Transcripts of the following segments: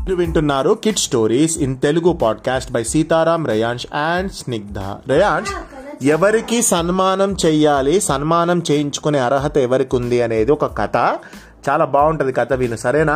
మీరు వింటున్నారు kid stories in Telugu podcast by Sitaram Rayansh and Snigdha Rayansh ఎవరికి సన్మానం చెయ్యాలి సన్మానం చేయించుకునే అర్హత ఎవరికి ఉంది అనేది ఒక కథ చాలా బాగుంటుంది కథ విను సరేనా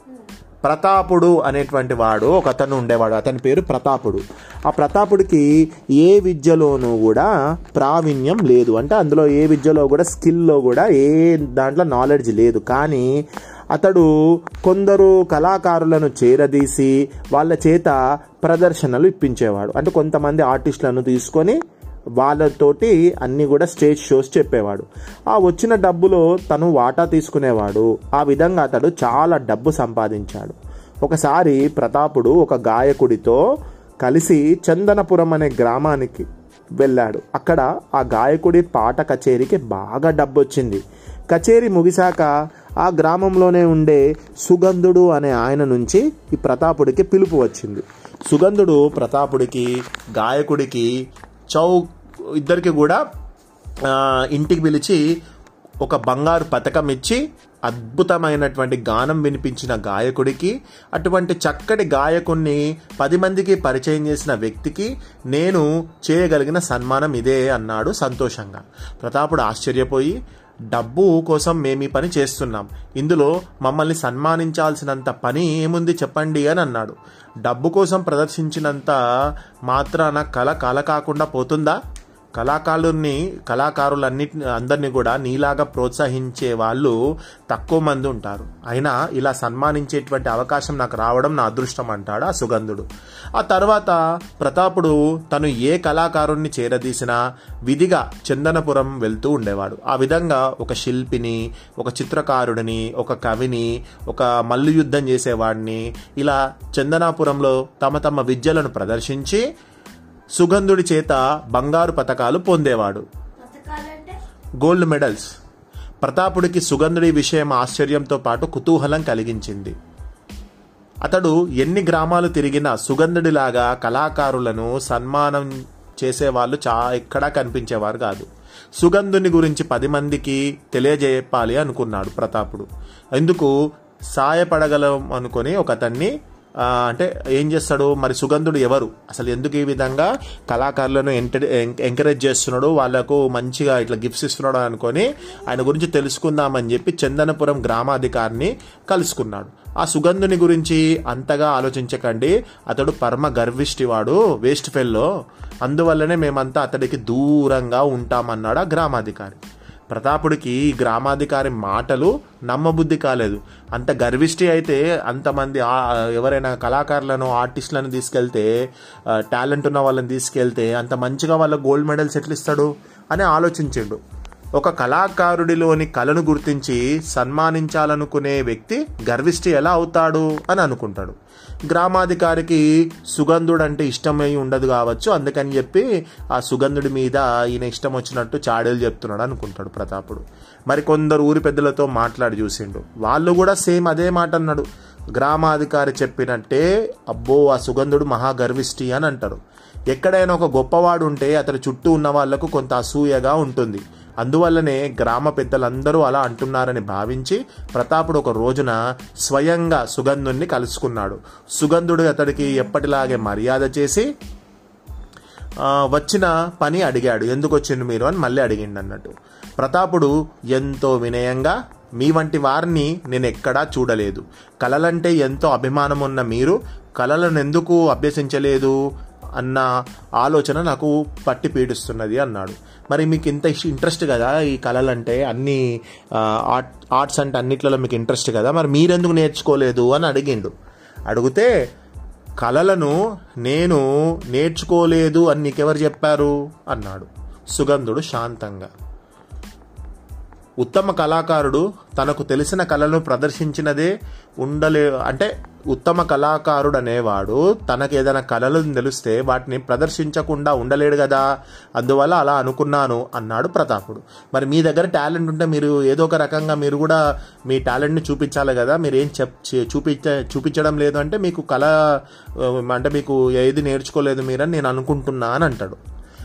ప్రతాపుడు అనేటువంటి వాడు ఒక అతను ఉండేవాడు అతని పేరు ప్రతాపుడు ఆ ప్రతాపుడికి ఏ విద్యలోనూ కూడా ప్రావీణ్యం లేదు అంటే అందులో ఏ విద్యలో కూడా స్కిల్లో కూడా ఏ దాంట్లో నాలెడ్జ్ లేదు కానీ అతడు కొందరు కళాకారులను చేరదీసి వాళ్ళ చేత ప్రదర్శనలు ఇప్పించేవాడు అంటే కొంతమంది ఆర్టిస్టులను తీసుకొని వాళ్ళతోటి అన్ని కూడా స్టేజ్ షోస్ చెప్పేవాడు ఆ వచ్చిన డబ్బులో తను వాటా తీసుకునేవాడు ఆ విధంగా అతడు చాలా డబ్బు సంపాదించాడు ఒకసారి ప్రతాపుడు ఒక గాయకుడితో కలిసి చందనపురం అనే గ్రామానికి వెళ్ళాడు అక్కడ ఆ గాయకుడి పాట కచేరీకి బాగా డబ్బు వచ్చింది కచేరీ ముగిశాక ఆ గ్రామంలోనే ఉండే సుగంధుడు అనే ఆయన నుంచి ఈ ప్రతాపుడికి పిలుపు వచ్చింది సుగంధుడు ప్రతాపుడికి గాయకుడికి చౌ ఇద్దరికి కూడా ఆ, ఇంటికి పిలిచి ఒక బంగారు పథకం ఇచ్చి అద్భుతమైనటువంటి గానం వినిపించిన గాయకుడికి అటువంటి చక్కటి గాయకుణ్ణి పది మందికి పరిచయం చేసిన వ్యక్తికి నేను చేయగలిగిన సన్మానం ఇదే అన్నాడు సంతోషంగా ప్రతాపుడు ఆశ్చర్యపోయి డబ్బు కోసం మేము ఈ పని చేస్తున్నాం ఇందులో మమ్మల్ని సన్మానించాల్సినంత పని ఏముంది చెప్పండి అని అన్నాడు డబ్బు కోసం ప్రదర్శించినంత మాత్రాన కళ కళ కాకుండా పోతుందా కళాకారుల్ని కళాకారులన్నిటి అందరినీ కూడా నీలాగా ప్రోత్సహించే వాళ్ళు తక్కువ మంది ఉంటారు అయినా ఇలా సన్మానించేటువంటి అవకాశం నాకు రావడం నా అదృష్టం అంటాడు ఆ సుగంధుడు ఆ తర్వాత ప్రతాపుడు తను ఏ కళాకారుణ్ణి చేరదీసినా విధిగా చందనపురం వెళ్తూ ఉండేవాడు ఆ విధంగా ఒక శిల్పిని ఒక చిత్రకారుడిని ఒక కవిని ఒక మల్లు యుద్ధం చేసేవాడిని ఇలా చందనాపురంలో తమ తమ విద్యలను ప్రదర్శించి సుగంధుడి చేత బంగారు పతకాలు పొందేవాడు పథకాలంటే గోల్డ్ మెడల్స్ ప్రతాపుడికి సుగంధుడి విషయం ఆశ్చర్యంతో పాటు కుతూహలం కలిగించింది అతడు ఎన్ని గ్రామాలు తిరిగినా సుగంధుడిలాగా కళాకారులను సన్మానం చేసేవాళ్ళు చా ఎక్కడా కనిపించేవారు కాదు సుగంధుని గురించి పది మందికి తెలియజేయాలి అనుకున్నాడు ప్రతాపుడు ఎందుకు సాయపడగలం అనుకొని ఒక అతన్ని ఆ, అంటే ఏం చేస్తాడు మరి సుగంధుడు ఎవరు అసలు ఎందుకు ఈ విధంగా కళాకారులను ఎంటర్ ఎంకరేజ్ చేస్తున్నాడు వాళ్ళకు మంచిగా ఇట్లా గిఫ్ట్స్ ఇస్తున్నాడు అనుకొని ఆయన గురించి తెలుసుకుందామని చెప్పి చందనపురం గ్రామాధికారిని కలుసుకున్నాడు ఆ సుగంధుని గురించి అంతగా ఆలోచించకండి అతడు పరమ గర్విష్టివాడు వేస్ట్ ఫెల్లో అందువల్లనే మేమంతా అతడికి దూరంగా ఉంటామన్నాడు ఆ గ్రామాధికారి ప్రతాపుడికి ఈ గ్రామాధికారి మాటలు నమ్మబుద్ధి కాలేదు అంత గర్విష్టి అయితే అంతమంది ఆ- ఎవరైనా కళాకారులను ఆర్టిస్టులను తీసుకెళ్తే టాలెంట్ ఉన్న వాళ్ళని తీసుకెళ్తే అంత మంచిగా వాళ్ళ గోల్డ్ మెడల్స్ ఎట్లా ఇస్తాడు అని ఆలోచించిండు ఒక కళాకారుడిలోని కళను గుర్తించి సన్మానించాలనుకునే వ్యక్తి గర్విష్టి ఎలా అవుతాడు అని అనుకుంటాడు గ్రామాధికారికి సుగంధుడు అంటే ఇష్టమై ఉండదు కావచ్చు అందుకని చెప్పి ఆ సుగంధుడి మీద ఈయన ఇష్టం వచ్చినట్టు చాడీలు చెప్తున్నాడు అనుకుంటాడు ప్రతాపుడు మరి కొందరు ఊరి పెద్దలతో మాట్లాడి చూసిండు వాళ్ళు కూడా సేమ్ అదే మాట అన్నాడు గ్రామాధికారి చెప్పినట్టే అబ్బో ఆ సుగంధుడు మహా గర్విష్టి అని అంటారు ఎక్కడైనా ఒక గొప్పవాడు ఉంటే అతని చుట్టూ ఉన్న వాళ్లకు కొంత అసూయగా ఉంటుంది అందువల్లనే గ్రామ పెద్దలందరూ అలా అంటున్నారని భావించి ప్రతాపుడు ఒక రోజున స్వయంగా సుగంధుణ్ణి కలుసుకున్నాడు సుగంధుడు అతడికి ఎప్పటిలాగే మర్యాద చేసి ఆ, వచ్చిన పని అడిగాడు ఎందుకు వచ్చిండు మీరు అని మళ్ళీ అడిగిండు అన్నట్టు ప్రతాపుడు ఎంతో వినయంగా మీ వంటి వారిని నేను ఎక్కడా చూడలేదు కళలంటే ఎంతో అభిమానం ఉన్న మీరు కళలను ఎందుకు అభ్యసించలేదు అన్న ఆలోచన నాకు పట్టి పీడిస్తున్నది అన్నాడు మరి మీకు ఇంత ఇంట్రెస్ట్ కదా ఈ కళలంటే అన్ని ఆ, ఆర్ట్ ఆర్ట్స్ అంటే అన్నిట్లలో మీకు ఇంట్రెస్ట్ కదా మరి మీరెందుకు నేర్చుకోలేదు అని అడిగిండు అడిగితే కళలను నేను నేర్చుకోలేదు అని నీకెవరు చెప్పారు అన్నాడు సుగంధుడు శాంతంగా ఉత్తమ కళాకారుడు తనకు తెలిసిన కళను ప్రదర్శించినదే ఉండలే అంటే ఉత్తమ కళాకారుడు అనేవాడు తనకు ఏదైనా కళలు తెలిస్తే వాటిని ప్రదర్శించకుండా ఉండలేడు కదా అందువల్ల అలా అనుకున్నాను అన్నాడు ప్రతాపుడు మరి మీ దగ్గర టాలెంట్ ఉంటే మీరు ఏదో ఒక రకంగా మీరు కూడా మీ టాలెంట్ని చూపించాలి కదా మీరు ఏం చెప్ చే- చూపించ చూపించడం లేదు అంటే మీకు కళ ఆ, అంటే మీకు ఏది నేర్చుకోలేదు మీరని నేను అనుకుంటున్నా అని అంటాడు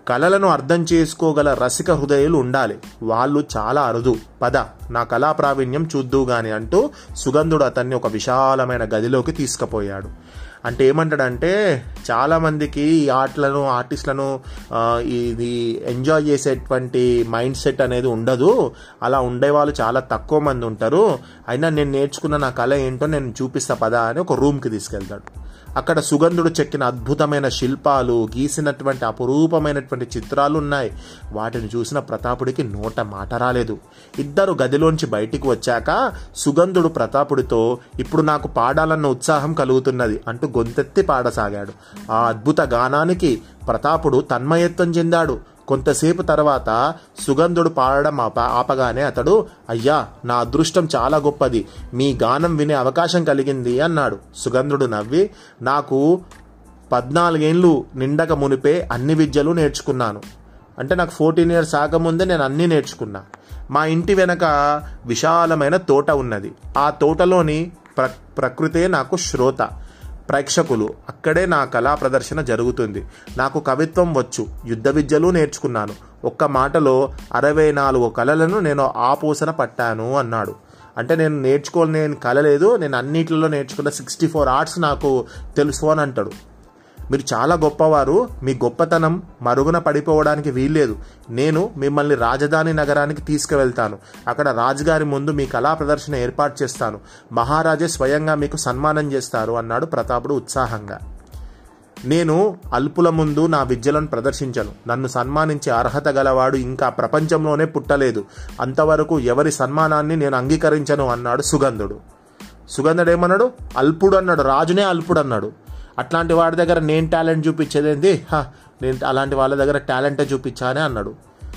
కళలను అర్థం చేసుకోగల రసిక హృదయాలు ఉండాలి వాళ్ళు చాలా అరుదు పద నా కళా ప్రావీణ్యం చూద్దు గాని అంటూ సుగంధుడు అతన్ని ఒక విశాలమైన గదిలోకి తీసుకుపోయాడు అంటే ఏమంటాడంటే చాలా మందికి ఈ ఆటలను ఆర్టిస్టులను ఆ, ఇది ఎంజాయ్ చేసేటువంటి మైండ్ సెట్ అనేది ఉండదు అలా ఉండేవాళ్ళు చాలా తక్కువ మంది ఉంటారు అయినా నేను నేర్చుకున్న నా కళ ఏంటో నేను చూపిస్తా పదా అని ఒక రూమ్కి తీసుకెళ్తాడు అక్కడ సుగంధుడు చెక్కిన అద్భుతమైన శిల్పాలు గీసినటువంటి అపురూపమైనటువంటి చిత్రాలు ఉన్నాయి వాటిని చూసిన ప్రతాపుడికి నోట మాట రాలేదు ఇద్దరు గదిలోంచి బయటికి వచ్చాక సుగంధుడు ప్రతాపుడితో ఇప్పుడు నాకు పాడాలన్న ఉత్సాహం కలుగుతున్నది అంటూ గొంతెత్తి పాడసాగాడు ఆ అద్భుత గానానికి ప్రతాపుడు తన్మయత్వం చెందాడు కొంతసేపు తర్వాత సుగంధుడు పాడడం ఆప ఆపగానే అతడు అయ్యా నా అదృష్టం చాలా గొప్పది మీ గానం వినే అవకాశం కలిగింది అన్నాడు సుగంధుడు నవ్వి నాకు పద్నాలుగేండ్లు నిండక మునిపే అన్ని విద్యలు నేర్చుకున్నాను అంటే నాకు ఫోర్టీన్ ఇయర్స్ ఆగముందే నేను అన్నీ నేర్చుకున్నా మా ఇంటి వెనక విశాలమైన తోట ఉన్నది ఆ తోటలోని ప్ర ప్రకృతే నాకు శ్రోత ప్రేక్షకులు అక్కడే నా కళా ప్రదర్శన జరుగుతుంది నాకు కవిత్వం వచ్చు యుద్ధ విద్యలు నేర్చుకున్నాను ఒక్క మాటలో అరవై నాలుగు కళలను నేను ఆపోసన పట్టాను అన్నాడు అంటే నేను నేర్చుకోలేని కళ లేదు నేను అన్నిటిలో నేర్చుకున్న సిక్స్టీ ఫోర్ ఆర్ట్స్ నాకు తెలుసు అని అంటాడు మీరు చాలా గొప్పవారు మీ గొప్పతనం మరుగున పడిపోవడానికి వీల్లేదు నేను మిమ్మల్ని రాజధాని నగరానికి తీసుకువెళ్తాను అక్కడ రాజుగారి ముందు మీ కళా ప్రదర్శన ఏర్పాటు చేస్తాను మహారాజే స్వయంగా మీకు సన్మానం చేస్తారు అన్నాడు ప్రతాపుడు ఉత్సాహంగా నేను అల్పుల ముందు నా విద్యలను ప్రదర్శించను నన్ను సన్మానించే అర్హత గలవాడు ఇంకా ప్రపంచంలోనే పుట్టలేదు అంతవరకు ఎవరి సన్మానాన్ని నేను అంగీకరించను అన్నాడు సుగంధుడు సుగంధుడు ఏమన్నాడు అల్పుడు అన్నాడు రాజునే అల్పుడు అన్నాడు అట్లాంటి వాడి దగ్గర నేను టాలెంట్ చూపించేదేంది హ, నేను అలాంటి వాళ్ళ దగ్గర టాలెంటే చూపించానే అన్నాడు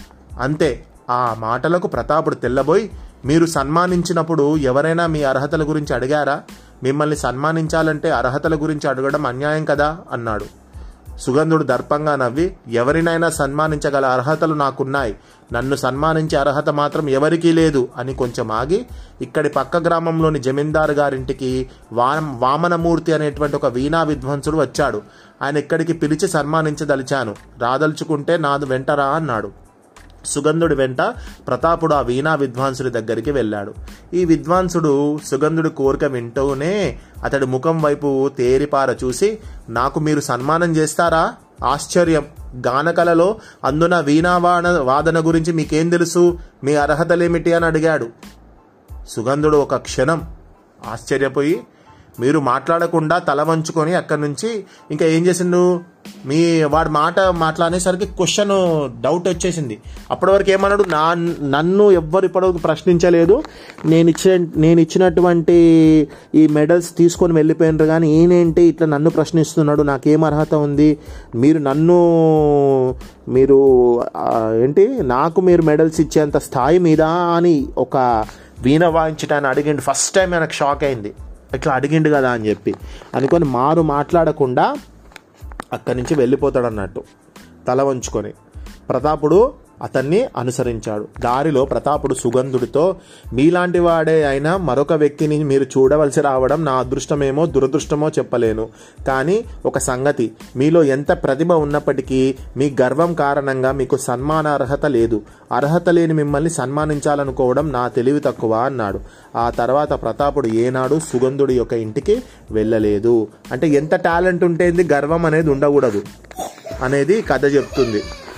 అంతే ఆ మాటలకు ప్రతాపుడు తెల్లబోయి మీరు సన్మానించినప్పుడు ఎవరైనా మీ అర్హతల గురించి అడిగారా మిమ్మల్ని సన్మానించాలంటే అర్హతల గురించి అడగడం అన్యాయం కదా అన్నాడు సుగంధుడు దర్పంగా నవ్వి ఎవరినైనా సన్మానించగల అర్హతలు నాకున్నాయి నన్ను సన్మానించే అర్హత మాత్రం ఎవరికీ లేదు అని కొంచెం ఆగి ఇక్కడి పక్క గ్రామంలోని జమీందారు గారింటికి వా వామనమూర్తి అనేటువంటి ఒక వీణా విద్వాంసుడు వచ్చాడు ఆయన ఇక్కడికి పిలిచి సన్మానించదలిచాను రాదలుచుకుంటే నాదు వెంటరా అన్నాడు సుగంధుడి వెంట ప్రతాపుడు ఆ వీణా విద్వాంసుడి దగ్గరికి వెళ్ళాడు ఈ విద్వాంసుడు సుగంధుడి కోరిక వింటూనే అతడి ముఖం వైపు తేరిపార చూసి నాకు మీరు సన్మానం చేస్తారా ఆశ్చర్యం గానకలలో అందున వీణావాణ వాదన గురించి మీకేం తెలుసు మీ అర్హతలేమిటి అని అడిగాడు సుగంధుడు ఒక క్షణం ఆశ్చర్యపోయి మీరు మాట్లాడకుండా తల వంచుకొని అక్కడి నుంచి ఇంకా ఏం చేసిండు మీ వాడి మాట మాట్లాడేసరికి క్వశ్చన్ డౌట్ వచ్చేసింది అప్పటి వరకు ఏమన్నాడు నా నన్ను ఎవ్వరు ఇప్పటివరకు ప్రశ్నించలేదు నేను ఇచ్చిన నేను ఇచ్చినటువంటి ఈ మెడల్స్ తీసుకొని వెళ్ళిపోయినారు కానీ ఈయనేంటి ఇట్లా నన్ను ప్రశ్నిస్తున్నాడు నాకేం అర్హత ఉంది మీరు నన్ను మీరు ఆ, ఏంటి నాకు మీరు మెడల్స్ ఇచ్చేంత స్థాయి మీద అని ఒక వీణ వాయించటాన్ని అడిగిండు ఫస్ట్ టైం నాకు షాక్ అయింది ఇట్లా అడిగిండు కదా అని చెప్పి అనుకొని మారు మాట్లాడకుండా అక్కడి నుంచి వెళ్ళిపోతాడు అన్నట్టు తల వంచుకొని ప్రతాపుడు అతన్ని అనుసరించాడు దారిలో ప్రతాపుడు సుగంధుడితో మీలాంటి వాడే అయినా మరొక వ్యక్తిని మీరు చూడవలసి రావడం నా అదృష్టమేమో దురదృష్టమో చెప్పలేను కానీ ఒక సంగతి మీలో ఎంత ప్రతిభ ఉన్నప్పటికీ మీ గర్వం కారణంగా మీకు సన్మాన అర్హత లేదు అర్హత లేని మిమ్మల్ని సన్మానించాలనుకోవడం నా తెలివి తక్కువ అన్నాడు ఆ తర్వాత ప్రతాపుడు ఏనాడు సుగంధుడి యొక్క ఇంటికి వెళ్ళలేదు అంటే ఎంత టాలెంట్ ఉంటేంది గర్వం అనేది ఉండకూడదు అనేది కథ చెప్తుంది